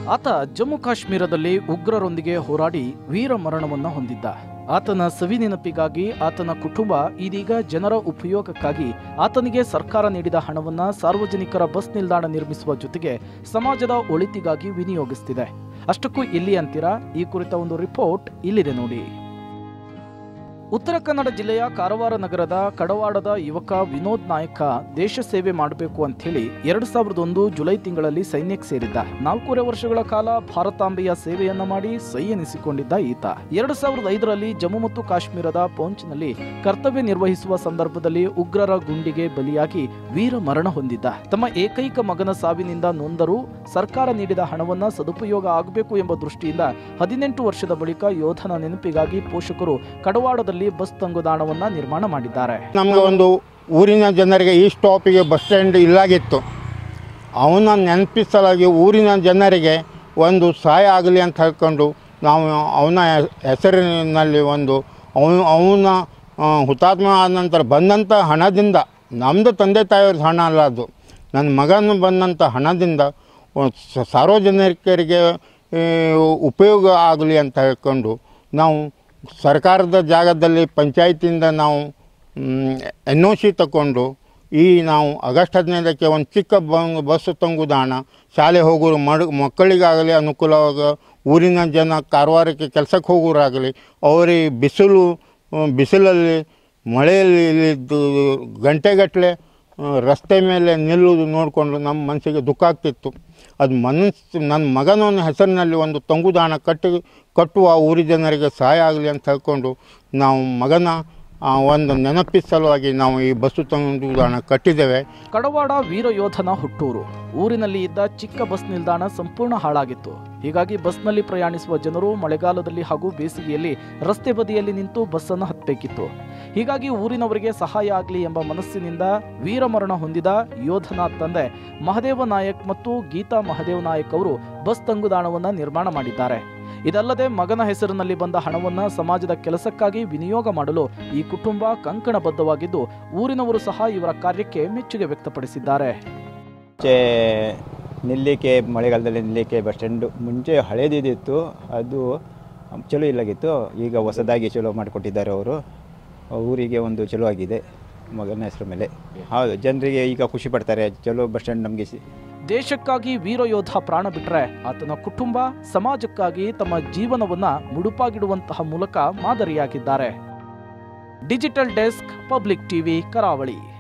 ಆತ ಜಮ್ಮು ಕಾಶ್ಮೀರದಲ್ಲಿ ಉಗ್ರರೊಂದಿಗೆ ಹೋರಾಡಿ ವೀರ ಮರಣವನ್ನ ಹೊಂದಿದ್ದ ಆತನ ಸವಿ ನೆನಪಿಗಾಗಿ ಆತನ ಕುಟುಂಬ ಇದೀಗ ಜನರ ಉಪಯೋಗಕ್ಕಾಗಿ ಆತನಿಗೆ ಸರ್ಕಾರ ನೀಡಿದ ಹಣವನ್ನ ಸಾರ್ವಜನಿಕರ ಬಸ್ ನಿಲ್ದಾಣ ನಿರ್ಮಿಸುವ ಜೊತೆಗೆ ಸಮಾಜದ ಒಳಿತಿಗಾಗಿ ವಿನಿಯೋಗಿಸ್ತಿದೆ ಅಷ್ಟಕ್ಕೂ ಇಲ್ಲಿ ಅಂತೀರಾ ಈ ಕುರಿತ ಒಂದು ರಿಪೋರ್ಟ್ ಇಲ್ಲಿದೆ ನೋಡಿ ಉತ್ತರ ಕನ್ನಡ ಜಿಲ್ಲೆಯ ಕಾರವಾರ ನಗರದ ಕಡವಾಡದ ಯುವಕ ವಿನೋದ್ ನಾಯಕ ದೇಶ ಸೇವೆ ಮಾಡಬೇಕು ಅಂತ ಹೇಳಿ ಎರಡು ಸಾವಿರದ ಒಂದು ಜುಲೈ ತಿಂಗಳಲ್ಲಿ ಸೈನ್ಯಕ್ಕೆ ಸೇರಿದ್ದ ನಾಲ್ಕೂವರೆ ವರ್ಷಗಳ ಕಾಲ ಭಾರತಾಂಬೆಯ ಸೇವೆಯನ್ನ ಮಾಡಿ ಸೈ ಎನಿಸಿಕೊಂಡಿದ್ದ ಈತ ಎರಡು ಸಾವಿರದ ಐದರಲ್ಲಿ ಜಮ್ಮು ಮತ್ತು ಕಾಶ್ಮೀರದ ಪೌಂಚ್ನಲ್ಲಿ ಕರ್ತವ್ಯ ನಿರ್ವಹಿಸುವ ಸಂದರ್ಭದಲ್ಲಿ ಉಗ್ರರ ಗುಂಡಿಗೆ ಬಲಿಯಾಗಿ ವೀರ ಮರಣ ಹೊಂದಿದ್ದ ತಮ್ಮ ಏಕೈಕ ಮಗನ ಸಾವಿನಿಂದ ನೊಂದರೂ ಸರ್ಕಾರ ನೀಡಿದ ಹಣವನ್ನ ಸದುಪಯೋಗ ಆಗಬೇಕು ಎಂಬ ದೃಷ್ಟಿಯಿಂದ ಹದಿನೆಂಟು ವರ್ಷದ ಬಳಿಕ ಯೋಧನ ನೆನಪಿಗಾಗಿ ಪೋಷಕರು ಕಡವಾಡದಲ್ಲಿ ಬಸ್ ತಂಗುದಾಣವನ್ನ ನಿರ್ಮಾಣ ಮಾಡಿದ್ದಾರೆ ನಮಗೆ ಒಂದು ಊರಿನ ಜನರಿಗೆ ಈ ಸ್ಟಾಪಿಗೆ ಬಸ್ ಸ್ಟ್ಯಾಂಡ್ ಇಲ್ಲಾಗಿತ್ತು ಅವನ ನೆನಪಿಸಲಾಗಿ ಊರಿನ ಜನರಿಗೆ ಒಂದು ಸಹಾಯ ಆಗಲಿ ಅಂತ ಹೇಳ್ಕೊಂಡು ನಾವು ಅವನ ಹೆಸರಿನಲ್ಲಿ ಒಂದು ಅವನು ಅವನ ಆ, ಹುತಾತ್ಮ ಆದ ನಂತರ ಬಂದಂಥ ಹಣದಿಂದ ನಮ್ಮದು ತಂದೆ ತಾಯಿಯವ್ರ ಹಣ ಅಲ್ಲ ಅದು ನನ್ನ ಮಗನು ಬಂದಂಥ ಹಣದಿಂದ ಒಂದು ಸ- ಸಾರ್ವಜನಿಕರಿಗೆ ಈ, ಉಪಯೋಗ ಆಗಲಿ ಅಂತ ಹೇಳ್ಕೊಂಡು ನಾವು ಸರ್ಕಾರದ ಜಾಗದಲ್ಲಿ ಪಂಚಾಯತಿಯಿಂದ ನಾವು ಎನ್ ಒ ಸಿ ತಗೊಂಡು ಈ ನಾವು ಆಗಸ್ಟ್ ಹದಿನೈದಕ್ಕೆ ಒಂದು ಚಿಕ್ಕ ಬಂಗ್ ಬಸ್ ತಂಗುದಾಣ ಶಾಲೆ ಹೋಗೋರು ಮಡ್ ಮಕ್ಕಳಿಗಾಗಲಿ ಅನುಕೂಲವಾಗ ಊರಿನ ಜನ ಕಾರವಾರಕ್ಕೆ ಕೆಲಸಕ್ಕೆ ಹೋಗೋರಾಗಲಿ ಅವರಿಗೆ ಬಿಸಿಲು ಆ, ಬಿಸಿಲಲ್ಲಿ ಮಳೆಯಲ್ಲಿ ಇಲ್ಲಿದ್ದು ಗಂಟೆಗಟ್ಟಲೆ ಆ, ರಸ್ತೆ ಮೇಲೆ ನಿಲ್ಲುವುದು ನೋಡಿಕೊಂಡು ನಮ್ಮ ಮನಸ್ಸಿಗೆ ದುಃಖ ಆಗ್ತಿತ್ತು ಅದು ಮನಸ್ಸು ನನ್ನ ಮಗನ ಹೆಸರಿನಲ್ಲಿ ಒಂದು ತಂಗುದಾಣ ಕಟ್ಟಿ ಕಟ್ಟುವ ಊರಿ ಜನರಿಗೆ ಸಹಾಯ ಆಗಲಿ ಅಂತ ಹೇಳ್ಕೊಂಡು ನಾವು ಮಗನ ಆ, ಒಂದು ನೆನಪಿನ ಸಲುವಾಗಿ ನಾವು ಈ ಬಸ್ಸು ತಂಗುದಾಣ ಕಟ್ಟಿದ್ದೇವೆ ಕಡವಾಡ ವೀರ ಯೋಧನ ಹುಟ್ಟೂರು ಊರಿನಲ್ಲಿ ಇದ್ದ ಚಿಕ್ಕ ಬಸ್ ನಿಲ್ದಾಣ ಸಂಪೂರ್ಣ ಹಾಳಾಗಿತ್ತು ಹೀಗಾಗಿ ಬಸ್ನಲ್ಲಿ ಪ್ರಯಾಣಿಸುವ ಜನರು ಮಳೆಗಾಲದಲ್ಲಿ ಹಾಗೂ ಬೇಸಿಗೆಯಲ್ಲಿ ರಸ್ತೆ ಬದಿಯಲ್ಲಿ ನಿಂತು ಬಸ್ಸನ್ನು ಹತ್ತಬೇಕಿತ್ತು ಹೀಗಾಗಿ ಊರಿನವರಿಗೆ ಸಹಾಯ ಆಗಲಿ ಎಂಬ ಮನಸ್ಸಿನಿಂದ ವೀರಮರಣ ಹೊಂದಿದ ಯೋಧನ ತಂದೆ ಮಹದೇವ ನಾಯಕ್ ಮತ್ತು ಗೀತಾ ಮಹದೇವ್ ನಾಯಕ್ ಅವರು ಬಸ್ ತಂಗುದಾಣವನ್ನ ನಿರ್ಮಾಣ ಮಾಡಿದ್ದಾರೆ ಇದಲ್ಲದೆ ಮಗನ ಹೆಸರಿನಲ್ಲಿ ಬಂದ ಹಣವನ್ನ ಸಮಾಜದ ಕೆಲಸಕ್ಕಾಗಿ ವಿನಿಯೋಗ ಮಾಡಲು ಈ ಕುಟುಂಬ ಕಂಕಣಬದ್ಧವಾಗಿದ್ದು ಊರಿನವರು ಸಹ ಇವರ ಕಾರ್ಯಕ್ಕೆ ಮೆಚ್ಚುಗೆ ವ್ಯಕ್ತಪಡಿಸಿದ್ದಾರೆ ಮುಂಚೆ ನಿಲ್ಲಲಿಕ್ಕೆ ಮಳೆಗಾಲದಲ್ಲಿ ನಿಲ್ಲಲಿಕ್ಕೆ ಬಸ್ ಸ್ಟ್ಯಾಂಡ್ ಮುಂಚೆ ಹಳೇದಿದ್ದಿತ್ತು ಅದು ಚಲೋ ಇಲ್ಲಾಗಿತ್ತು ಈಗ ಹೊಸದಾಗಿ ಚಲೋ ಮಾಡಿಕೊಟ್ಟಿದ್ದಾರೆ ಅವರು ಊರಿಗೆ ಒಂದು ಚಲೋ ಆಗಿದೆ ಮಗನ ಹೆಸರು ಮೇಲೆ ಹೌದು ಜನರಿಗೆ ಈಗ ಖುಷಿ ಪಡ್ತಾರೆ ಚಲೋ ಬಸ್ ಸ್ಟ್ಯಾಂಡ್ ನಮಗೆ ದೇಶಕ್ಕಾಗಿ ವೀರಯೋಧ ಪ್ರಾಣ ಬಿಟ್ರೆ ಆತನ ಕುಟುಂಬ ಸಮಾಜಕ್ಕಾಗಿ ತಮ್ಮ ಜೀವನವನ್ನ ಮುಡುಪಾಗಿಡುವಂತಹ ಮೂಲಕ ಮಾದರಿಯಾಗಿದ್ದಾರೆ ಡಿಜಿಟಲ್ ಡೆಸ್ಕ್ ಪಬ್ಲಿಕ್ ಟಿವಿ ಕರಾವಳಿ